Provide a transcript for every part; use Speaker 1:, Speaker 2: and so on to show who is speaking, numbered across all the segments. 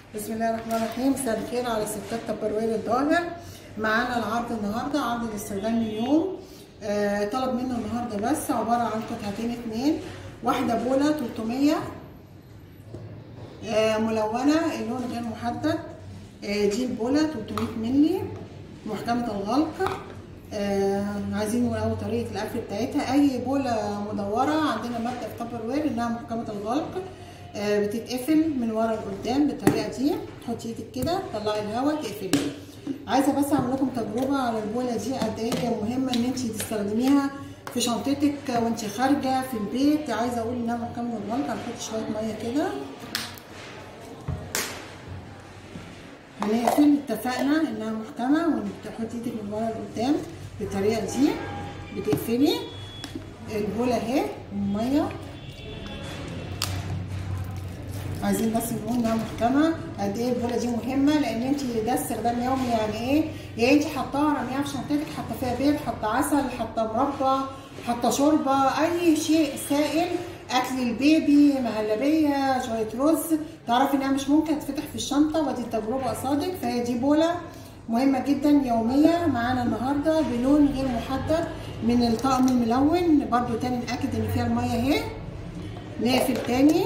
Speaker 1: بسم الله الرحمن الرحيم مساء الخير على ستات تبروير الظاهر معانا العرض النهارده عرض الاستخدام اليوم آه طلب منه النهارده بس عباره عن قطعتين اتنين واحده بوله 300 آه ملونه اللون غير محدد آه دي البوله 300 مللي محكمه الغلق آه عايزين نقول اول طريقه القفل بتاعتها اي بوله مدوره عندنا ماده في تبر انها محكمه الغلق آه بتتقفل من ورا لقدام بالطريقه دي تحطي ايدك كده تطلعي الهواء تقفلي عايزه بس اعمل لكم تجربه على البوله دي قد ايه هي مهمه ان انت تستخدميها في شنطتك وانت خارجه في البيت عايزه اقول انها محكمه الغلق هنحط شويه ميه كده هنقفل اتفقنا انها محكمه وتحطي ايدك من ورا لقدام بالطريقه دي بتقفلي البوله اهي الميه عايزين بس نقول انها محكمه قد ايه البوله دي مهمه لان انت ده استخدام يومي يعني ايه يعني انت حطاها رميها في شنطتك حاطه فيها بيض حاطه عسل حاطه مربى حاطه شوربه اي شيء سائل اكل البيبي مهلبيه شويه رز تعرفي انها مش ممكن تفتح في الشنطه ودي تجربه قصادك فهي دي بوله مهمه جدا يوميه معانا النهارده بلون غير محدد من الطقم الملون برده تاني ناكد ان فيها الميه اهي نقفل تاني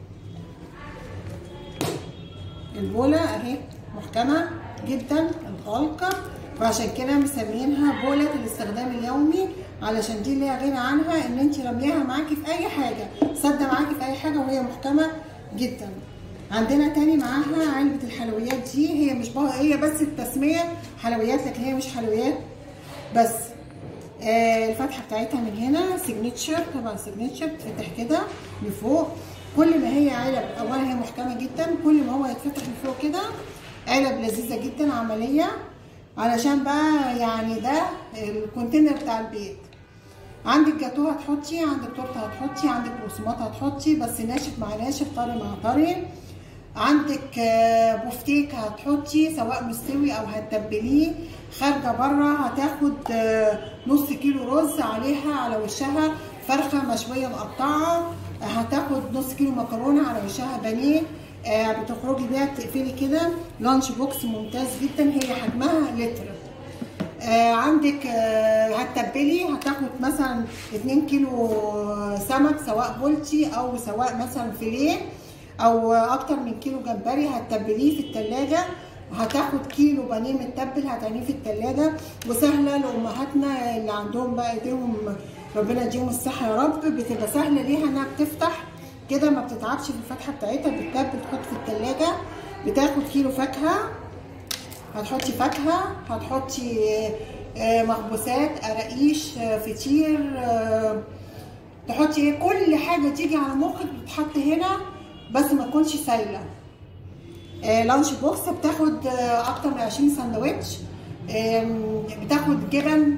Speaker 1: البوله اهي محكمه جدا الغلقه وعشان كده مسمينها بوله الاستخدام اليومي علشان دي اللي غنى عنها ان انت رميها معاكي في اي حاجه سادة معاكي في اي حاجه وهي محكمه جدا عندنا تاني معاها علبه الحلويات دي هي مش بقى هي بس التسميه حلويات لكن هي مش حلويات بس آه الفتحه بتاعتها من هنا سيجنتشر طبعا سيجنتشر بتفتح كده لفوق كل ما هي علب اولا هي محكمه جدا كل ما هو يتفتح لفوق كده علب لذيذه جدا عمليه علشان بقى يعني ده الكونتينر بتاع البيت عندك جاتوه هتحطي عندك تورته هتحطي عندك بقسماط هتحطي بس ناشف مع ناشف طري مع طري عندك بوفتيك هتحطي سواء مستوي او هتتبليه خارجه بره هتاخد نص كيلو رز عليها على وشها فرخه مشويه مقطعه هتاخد نص كيلو مكرونه على وشها بانيه آه بتخرجي بيها تقفلي كده لانش بوكس ممتاز جدا هي حجمها لتر آه عندك آه هتتبلي هتاخد مثلا 2 كيلو سمك سواء بولتي او سواء مثلا فيليه او اكتر من كيلو جمبري هتتبليه في التلاجة هتاخد كيلو بانيه متبل هتعينيه في التلاجة وسهله لامهاتنا اللي عندهم بقى ايديهم ربنا يديهم الصحه يا رب بتبقى سهله ليها انها بتفتح كده ما بتتعبش في الفتحه بتاعتها بتتبل تحط في التلاجة بتاخد كيلو فاكهه هتحطي فاكهه هتحطي مخبوزات قراقيش فطير تحطي كل حاجه تيجي على مخك بتتحط هنا بس ما تكونش سايله لانش بوكس بتاخد اكتر من 20 سندوتش بتاخد جبن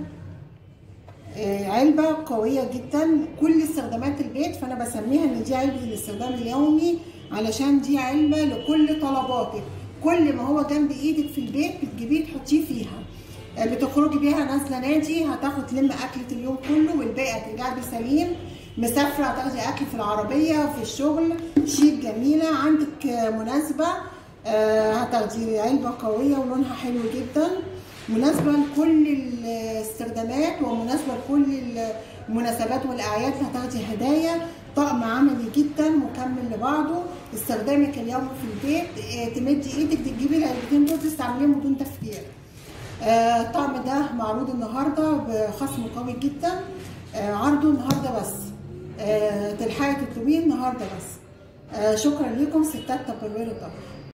Speaker 1: علبه قويه جدا كل استخدامات البيت فانا بسميها ان دي علبه الاستخدام اليومي علشان دي علبه لكل طلباتك كل ما هو جنب ايدك في البيت بتجيبيه تحطيه فيها بتخرجي بيها نازله نادي هتاخد تلم اكله اليوم كله والباقي هترجعي بيه سليم مسافره هتاخدي اكل في العربيه وفي الشغل شيك جميله عندك مناسبه هتاخدي علبه قويه ولونها حلو جدا مناسبه لكل الاستخدامات ومناسبه لكل المناسبات والاعياد هتاخدي هدايا طقم عملي جدا مكمل لبعضه استخدامك اليوم في البيت تمدي ايدك تجيبي العلبتين دول تستعمليهم بدون تفكير آه الطقم ده معروض النهارده بخصم قوي جدا آه عرضه النهارده بس آه تلحقي تطلبيه النهارده بس آه شكرا لكم ستات تبروير الطبخ